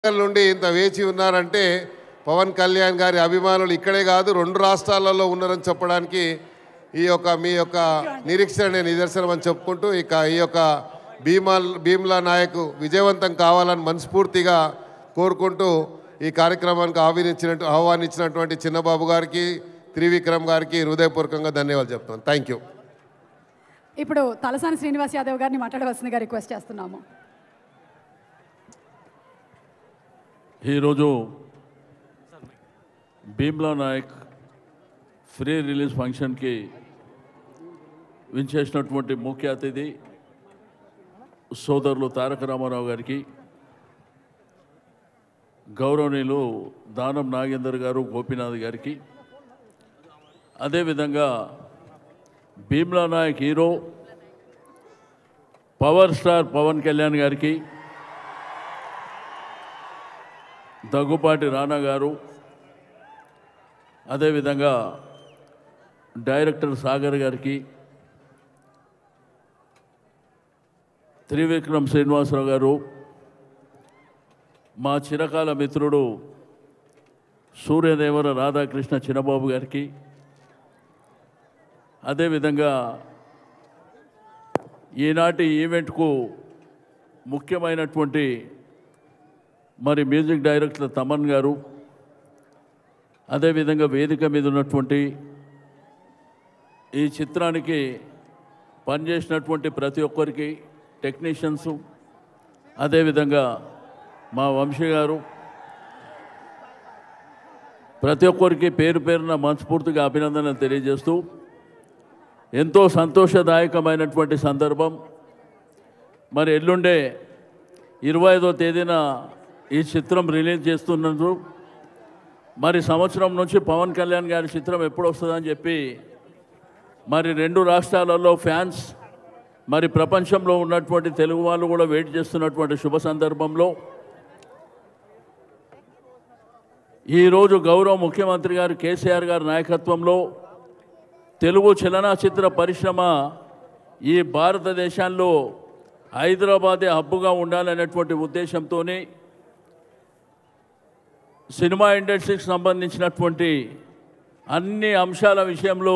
ఎన్నికల నుండి ఇంత వేచి ఉన్నారంటే పవన్ కళ్యాణ్ గారి అభిమానులు ఇక్కడే కాదు రెండు రాష్ట్రాలలో ఉన్నారని చెప్పడానికి ఈ యొక్క మీ యొక్క నిరీక్షణ నిదర్శనం అని చెప్పుకుంటూ ఇక ఈ యొక్క భీమా భీమ్లా నాయక్ విజయవంతం కావాలని మనస్ఫూర్తిగా కోరుకుంటూ ఈ కార్యక్రమానికి ఆహ్వానించినట్టు ఆహ్వానించినటువంటి చిన్నబాబు గారికి త్రివిక్రమ్ గారికి హృదయపూర్వకంగా ధన్యవాదాలు చెప్తున్నాను థ్యాంక్ యూ ఇప్పుడు తలసాని శ్రీనివాస్ యాదవ్ గారిని మాట్లాడవలసిందిగా రిక్వెస్ట్ చేస్తున్నాము ఈరోజు భీమ్లా నాయక్ ఫ్రీ రిలీజ్ ఫంక్షన్కి వించేసినటువంటి ముఖ్య అతిథి సోదరులు తారక రామారావు గారికి గౌరవనీయులు దానం నాగేందర్ గారు గోపీనాథ్ గారికి అదేవిధంగా Bheemla Nayak hero power star Pawan Kalyan గారికి దగ్గుపాటి రానా గారు అదేవిధంగా డైరెక్టర్ సాగర్ గారికి త్రివిక్రమ్ శ్రీనివాసరావు గారు మా చిరకాల మిత్రుడు సూర్యదేవర రాధాకృష్ణ చిన్నబాబు గారికి అదేవిధంగా ఈనాటి ఈవెంట్కు ముఖ్యమైనటువంటి మరి మ్యూజిక్ డైరెక్టర్ తమన్ గారు అదేవిధంగా వేదిక మీద ఉన్నటువంటి ఈ చిత్రానికి పనిచేసినటువంటి ప్రతి ఒక్కరికి టెక్నీషియన్స్ అదేవిధంగా మా వంశీ గారు ప్రతి ఒక్కరికి పేరు పేరున మనస్ఫూర్తిగా అభినందనలు తెలియజేస్తూ ఎంతో సంతోషదాయకమైనటువంటి సందర్భం మరి ఎల్లుండే ఇరవై ఐదో తేదీన ఈ చిత్రం రిలీజ్ చేస్తున్నందుకు మరి సంవత్సరం నుంచి పవన్ కళ్యాణ్ గారి చిత్రం ఎప్పుడు వస్తుందని చెప్పి మరి రెండు రాష్ట్రాలలో ఫ్యాన్స్ మరి ప్రపంచంలో ఉన్నటువంటి తెలుగు వాళ్ళు కూడా వెయిట్ చేస్తున్నటువంటి శుభ సందర్భంలో ఈరోజు గౌరవ ముఖ్యమంత్రి గారు కేసీఆర్ గారి నాయకత్వంలో తెలుగు చలనచిత్ర పరిశ్రమ ఈ భారతదేశంలో హైదరాబాదే హబ్బుగా ఉండాలనేటువంటి ఉద్దేశంతోనే సినిమా ఇండస్ట్రీకి సంబంధించినటువంటి అన్ని అంశాల విషయంలో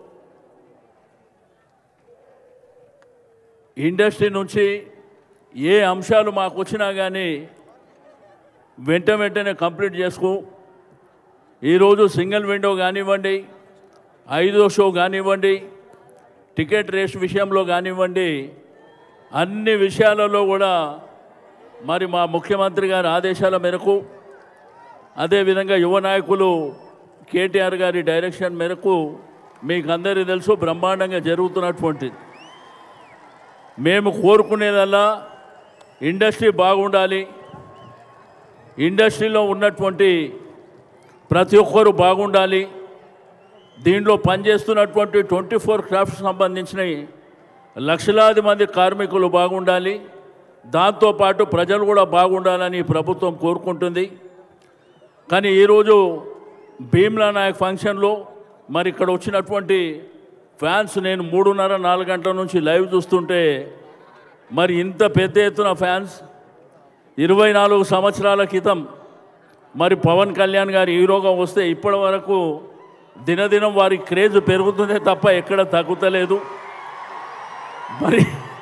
ఇండస్ట్రీ నుంచి ఏ అంశాలు మాకు వచ్చినా కానీ వెంట వెంటనే కంప్లీట్ చేసుకో ఈరోజు సింగిల్ విండో కానివ్వండి ఐదో షో కానివ్వండి టికెట్ రేస్ విషయంలో కానివ్వండి అన్ని విషయాలలో కూడా మరి మా ముఖ్యమంత్రి గారి ఆదేశాల మేరకు అదేవిధంగా యువ నాయకులు కేటీఆర్ గారి డైరెక్షన్ మేరకు మీకు అందరికీ తెలుసు బ్రహ్మాండంగా జరుగుతున్నటువంటిది మేము కోరుకునేదల్లా ఇండస్ట్రీ బాగుండాలి ఇండస్ట్రీలో ఉన్నటువంటి ప్రతి ఒక్కరు బాగుండాలి దీంట్లో పనిచేస్తున్నటువంటి ట్వంటీ ఫోర్ క్రాఫ్ట్స్ సంబంధించిన లక్షలాది మంది కార్మికులు బాగుండాలి దాంతోపాటు ప్రజలు కూడా బాగుండాలని ప్రభుత్వం కోరుకుంటుంది కానీ ఈరోజు భీమ్లా నాయక్ ఫంక్షన్లో మరి ఇక్కడ వచ్చినటువంటి ఫ్యాన్స్ నేను మూడున్నర నాలుగు గంటల నుంచి లైవ్ చూస్తుంటే మరి ఇంత పెద్ద ఎత్తున ఫ్యాన్స్ ఇరవై నాలుగు సంవత్సరాల క్రితం మరి పవన్ కళ్యాణ్ గారి హీరోగా వస్తే ఇప్పటి వరకు దినదినం వారి క్రేజ్ పెరుగుతుందే తప్ప ఎక్కడ తగ్గుతలేదు మరి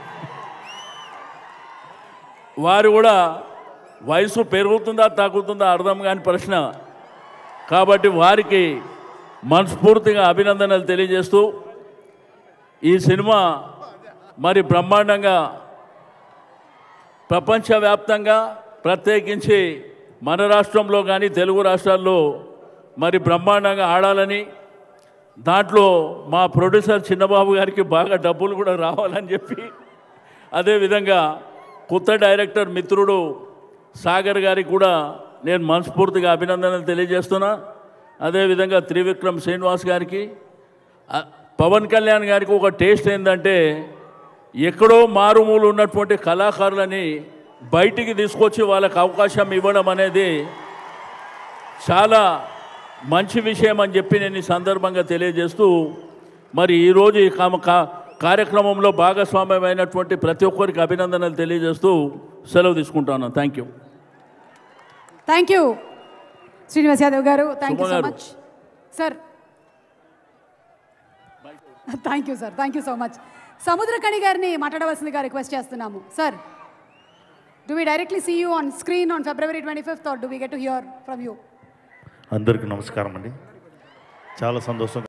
వారు కూడా వయసు పెరుగుతుందా తగ్గుతుందా అర్థం కాని ప్రశ్న కాబట్టి వారికి మనస్ఫూర్తిగా అభినందనలు తెలియజేస్తూ ఈ సినిమా మరి బ్రహ్మాండంగా ప్రపంచవ్యాప్తంగా ప్రత్యేకించి మన రాష్ట్రంలో కానీ తెలుగు రాష్ట్రాల్లో మరి బ్రహ్మాండంగా ఆడాలని దాంట్లో మా ప్రొడ్యూసర్ చిన్నబాబు గారికి బాగా డబ్బులు కూడా రావాలని చెప్పి అదేవిధంగా కొత్త డైరెక్టర్ మిత్రుడు సాగర్ గారికి కూడా నేను మనస్ఫూర్తిగా అభినందనలు తెలియజేస్తున్నా అదేవిధంగా త్రివిక్రమ్ శ్రీనివాస్ గారికి ఆ, పవన్ కళ్యాణ్ గారికి ఒక టేస్ట్ ఏంటంటే ఎక్కడో మారుమూలు ఉన్నటువంటి కళాకారులని బయటికి తీసుకొచ్చి వాళ్ళకి అవకాశం ఇవ్వడం అనేది చాలా మంచి విషయం అని చెప్పి నేను ఈ సందర్భంగా తెలియజేస్తూ మరి ఈరోజు ఈ కామ కా- కార్యక్రమంలో భాగస్వామ్యమైనటువంటి ప్రతి ఒక్కరికి అభినందనలు తెలియజేస్తూ సెలవు తీసుకుంటాను thank you thank you Srinivas Yadav గారు థ్యాంక్ యూ సుమ సో గారు. Much sir thank you sir thank you so much Samuthirakani గారిని మాట్లాడవలసిందిగా రిక్వెస్ట్ చేస్తున్నాము sir do we directly see you on screen on February twenty fifth or do we get to hear from you అందరికీ నమస్కారం అండి చాలా సంతోషం